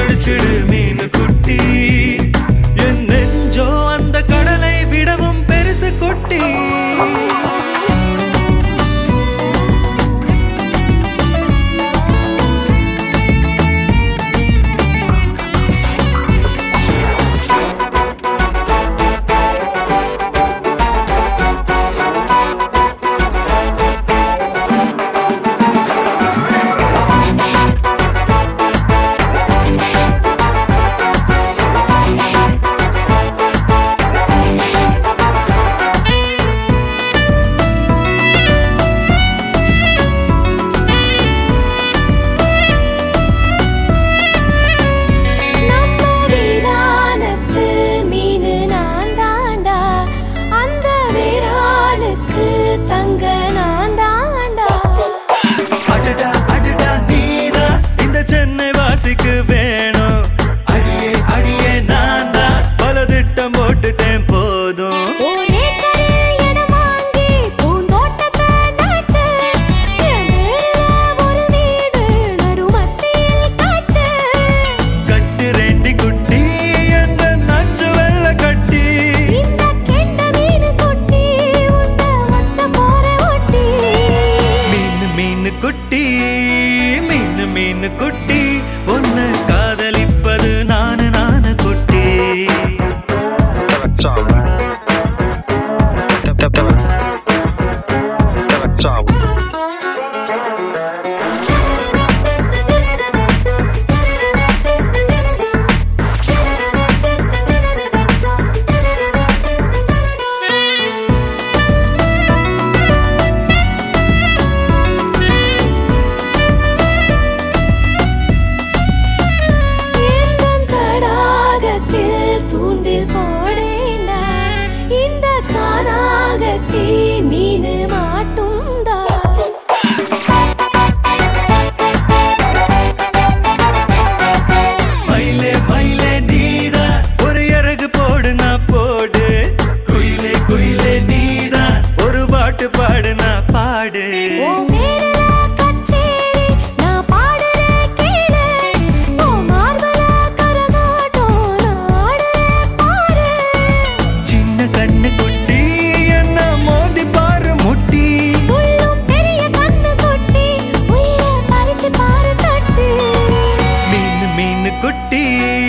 பிடிச்சிடு மீன் குட்டி என் நெஞ்சோ அந்த கடலை விடவும் பெருசு குட்டி நம்ம வீராணத்து மீனு நான் தாண்டா அந்த வீராளுக்கு தங்க நான் தாண்டா அடடா அடடா நீதான் இந்த சென்னை வாசிக்கு வேணும் அடியே அடியே நான் தான் பல திட்டம் போட்டுட்டேன் போதும் ஒரே கரையில் இடம் வாங்கி பூந்தோட்டத்தை நட்டு என் பேருல ஒரு வீடு நடுமத்தியில் கட்டு கட்டு ரெண்டி குட்டி என்ற நச்சு வெள்ள கட்டி இந்த கெண்ட மீனு குட்டி உன்னை ஒட்ட போற ஒட்டி மீன் மீன் குட்டி மீன் மீன் குட்டி ஒன்னு காதலிப்பது நானு நானு குட்டி எந்தன் தடாகத்தில் தூண்டில் போடேண்டா இந்த கானாகத்தி மீனு மாட்டுண்டா மயிலே மயிலே நீதான் ஒரு இறகு போடு நான் போடு குயிலே குயிலே நீதான் ஒரு பாட்டு பாடு நான் பாடு உன் பேருல கச்சேரி நான் பாடுறேன் கேளு உன் மார்பல கரகாட்டம் நான் ஆடுறேன் பாரு சின்ன கண்ணு குட்டி என்ன மோதி பாரு முட்டி துள்ளும் பெரிய கண்ணு கொட்டி உயிரை பறிச்சு பாரு தட்டு மீன் மீன் குட்டி